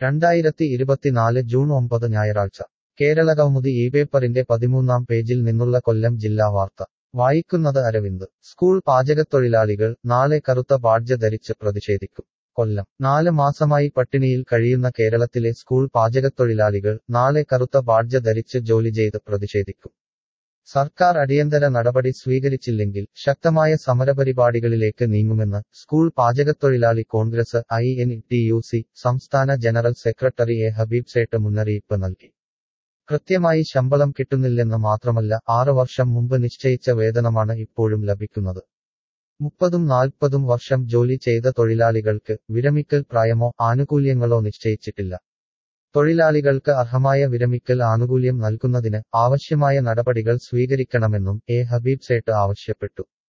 രണ്ടായിരത്തി ഇരുപത്തിനാല് ജൂൺ ഒമ്പത് ഞായറാഴ്ച കേരളകൗമുദി ഈ പേപ്പറിന്റെ പതിമൂന്നാം പേജിൽ നിന്നുള്ള കൊല്ലം ജില്ലാ വാർത്ത വായിക്കുന്നത് അരവിന്ദ് സ്കൂൾ പാചകത്തൊഴിലാളികൾ നാളെ കറുത്ത ബാഡ്ജ് ധരിച്ച് പ്രതിഷേധിക്കും കൊല്ലം നാല് മാസമായി പട്ടിണിയിൽ കഴിയുന്ന കേരളത്തിലെ സ്കൂൾ പാചകത്തൊഴിലാളികൾ നാളെ കറുത്ത ബാഡ്ജ് ധരിച്ച് ജോലി ചെയ്ത് പ്രതിഷേധിക്കും സർക്കാർ അടിയന്തര നടപടി സ്വീകരിച്ചില്ലെങ്കിൽ ശക്തമായ സമരപരിപാടികളിലേക്ക് നീങ്ങുമെന്ന് സ്കൂൾ പാചകത്തൊഴിലാളി Congress I N T U C സംസ്ഥാന general secretary A Habeeb Sait മുന്നറിയിപ്പ് നൽകി കൃത്യമായി ശമ്പളം കിട്ടുന്നില്ലെന്ന് മാത്രമല്ല ആറ് വർഷം മുമ്പ് നിശ്ചയിച്ച വേതനമാണ് ഇപ്പോഴും ലഭിക്കുന്നത് മുപ്പതും നാൽപ്പതും വർഷം ജോലി ചെയ്ത തൊഴിലാളികൾക്ക് വിരമിക്കൽ പ്രായമോ ആനുകൂല്യങ്ങളോ നിശ്ചയിച്ചിട്ടില്ല തൊഴിലാളികൾക്ക് അർഹമായ വിരമിക്കൽ ആനുകൂല്യം നൽകുന്നതിന് ആവശ്യമായ നടപടികൾ സ്വീകരിക്കണമെന്നും എ ഹബീബ് സേട്ട് ആവശ്യപ്പെട്ടു